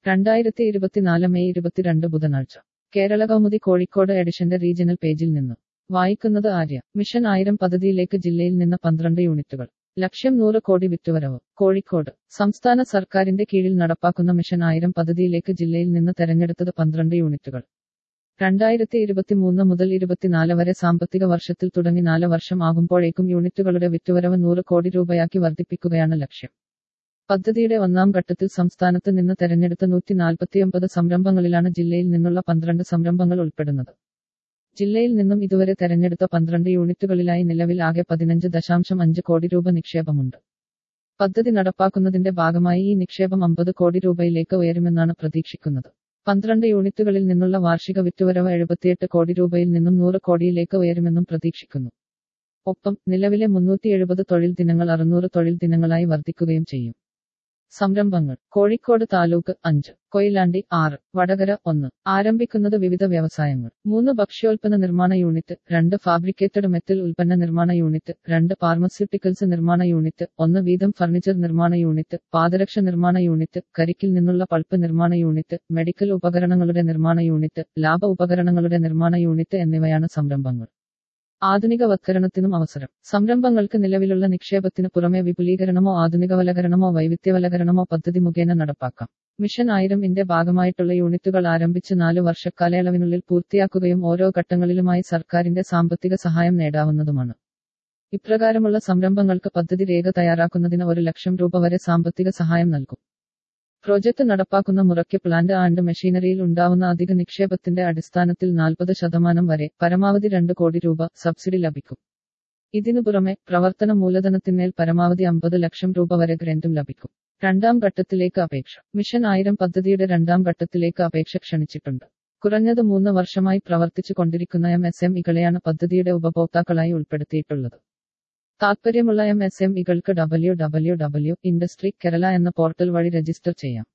രണ്ടായിരത്തി ഇരുപത്തിനാല് മെയ് ഇരുപത്തിരണ്ട് ബുധനാഴ്ച കേരള കൗമുദി കോഴിക്കോട് എഡിഷന്റെ റീജിയണൽ പേജിൽ നിന്ന് വായിക്കുന്നത് ആര്യ മിഷൻ ആയിരം പദ്ധതിയിലേക്ക് ജില്ലയിൽ നിന്ന് പന്ത്രണ്ട് യൂണിറ്റുകൾ ലക്ഷ്യം നൂറ് കോടി വിറ്റുവരവ് കോഴിക്കോട് സംസ്ഥാന സർക്കാരിന്റെ കീഴിൽ നടപ്പാക്കുന്ന മിഷൻ ആയിരം പദ്ധതിയിലേക്ക് ജില്ലയിൽ നിന്ന് തെരഞ്ഞെടുത്തത് പന്ത്രണ്ട് യൂണിറ്റുകൾ രണ്ടായിരത്തി ഇരുപത്തിമൂന്ന് മുതൽ ഇരുപത്തിനാല് വരെ സാമ്പത്തിക വർഷത്തിൽ തുടങ്ങി നാല് വർഷം ആകുമ്പോഴേക്കും യൂണിറ്റുകളുടെ വിറ്റുവരവ് നൂറ് കോടി രൂപയാക്കി വർദ്ധിപ്പിക്കുകയാണ് ലക്ഷ്യം പദ്ധതിയുടെ ഒന്നാം ഘട്ടത്തിൽ സംസ്ഥാനത്ത് നിന്ന് തെരഞ്ഞെടുത്ത നൂറ്റി നാൽപ്പത്തിയൊമ്പത് സംരംഭങ്ങളിലാണ് ജില്ലയിൽ നിന്നുള്ള പന്ത്രണ്ട് സംരംഭങ്ങൾ ഉൾപ്പെടുന്നത് ജില്ലയിൽ നിന്നും ഇതുവരെ തെരഞ്ഞെടുത്ത പന്ത്രണ്ട് യൂണിറ്റുകളിലായി നിലവിൽ ആകെ പതിനഞ്ച് ദശാംശം അഞ്ച് കോടി രൂപ നിക്ഷേപമുണ്ട് പദ്ധതി നടപ്പാക്കുന്നതിന്റെ ഭാഗമായി ഈ നിക്ഷേപം അമ്പത് കോടി രൂപയിലേക്ക് ഉയരുമെന്നാണ് പ്രതീക്ഷിക്കുന്നത് പന്ത്രണ്ട് യൂണിറ്റുകളിൽ നിന്നുള്ള വാർഷിക വിറ്റുവരവ് എഴുപത്തിയെട്ട് കോടി രൂപയിൽ നിന്നും നൂറ് കോടിയിലേക്ക് ഉയരുമെന്നും പ്രതീക്ഷിക്കുന്നു ഒപ്പം നിലവിലെ മുന്നൂറ്റി എഴുപത് തൊഴിൽ ദിനങ്ങൾ അറുന്നൂറ് തൊഴിൽ ദിനങ്ങളായി വർദ്ധിക്കുകയും ചെയ്യും സംരംഭങ്ങൾ കോഴിക്കോട് താലൂക്ക് അഞ്ച് കൊയിലാണ്ടി ആറ് വടകര ഒന്ന് ആരംഭിക്കുന്നത് വിവിധ വ്യവസായങ്ങൾ മൂന്ന് ഭക്ഷ്യോൽപ്പന്ന നിർമ്മാണ യൂണിറ്റ് രണ്ട് ഫാബ്രിക്കേറ്റഡ് മെറ്റൽ ഉൽപ്പന്ന നിർമ്മാണ യൂണിറ്റ് രണ്ട് ഫാർമസ്യൂട്ടിക്കൽസ് നിർമ്മാണ യൂണിറ്റ് ഒന്ന് വീതം ഫർണിച്ചർ നിർമ്മാണ യൂണിറ്റ് പാദരക്ഷ നിർമ്മാണ യൂണിറ്റ് കരിക്കിൽ നിന്നുള്ള പൾപ്പ് നിർമ്മാണ യൂണിറ്റ് മെഡിക്കൽ ഉപകരണങ്ങളുടെ നിർമ്മാണ യൂണിറ്റ് ലാഭ ഉപകരണങ്ങളുടെ നിർമ്മാണ യൂണിറ്റ് എന്നിവയാണ് സംരംഭങ്ങൾ ആധുനികവത്കരണത്തിനും അവസരം സംരംഭങ്ങൾക്ക് നിലവിലുള്ള നിക്ഷേപത്തിന് പുറമെ വിപുലീകരണമോ ആധുനികവൽക്കരണമോ വൈവിധ്യവൽക്കരണമോ പദ്ധതി മുഖേന നടപ്പാക്കാം മിഷൻ ആയിരം ഇന്റെ ഭാഗമായിട്ടുള്ള യൂണിറ്റുകൾ ആരംഭിച്ച് നാല് വർഷക്കാലയളവിനുള്ളിൽ പൂർത്തിയാക്കുകയും ഓരോ ഘട്ടങ്ങളിലുമായി സർക്കാരിന്റെ സാമ്പത്തിക സഹായം നേടാവുന്നതുമാണ് ഇപ്രകാരമുള്ള സംരംഭങ്ങൾക്ക് പദ്ധതി രേഖ തയ്യാറാക്കുന്നതിന് ഒരു ലക്ഷം രൂപ വരെ സാമ്പത്തിക സഹായം നൽകും പ്രോജക്ട് നടപ്പാക്കുന്ന മുറയ്ക്ക് പ്ലാന്റ് ആൻഡ് മെഷീനറിയിൽ ഉണ്ടാവുന്ന അധിക നിക്ഷേപത്തിന്റെ അടിസ്ഥാനത്തിൽ നാൽപ്പത് ശതമാനം വരെ പരമാവധി രണ്ട് കോടി രൂപ സബ്സിഡി ലഭിക്കും ഇതിനു പുറമെ പ്രവർത്തന മൂലധനത്തിന്മേൽ പരമാവധി അമ്പത് ലക്ഷം രൂപ വരെ ഗ്രന്റും ലഭിക്കും രണ്ടാം ഘട്ടത്തിലേക്ക് അപേക്ഷ മിഷൻ ആയിരം പദ്ധതിയുടെ രണ്ടാം ഘട്ടത്തിലേക്ക് അപേക്ഷ ക്ഷണിച്ചിട്ടുണ്ട് കുറഞ്ഞത് മൂന്ന് വർഷമായി പ്രവർത്തിച്ചു കൊണ്ടിരിക്കുന്ന എം എസ് എം ഇകളെയാണ് പദ്ധതിയുടെ ഉപഭോക്താക്കളായി ഉൾപ്പെടുത്തിയിട്ടുള്ളത് താൽപ്പര്യമുള്ള എം എസ് എം ഇകൾക്ക് W W W industry Kerala എന്ന പോർട്ടൽ വഴി രജിസ്റ്റർ ചെയ്യാം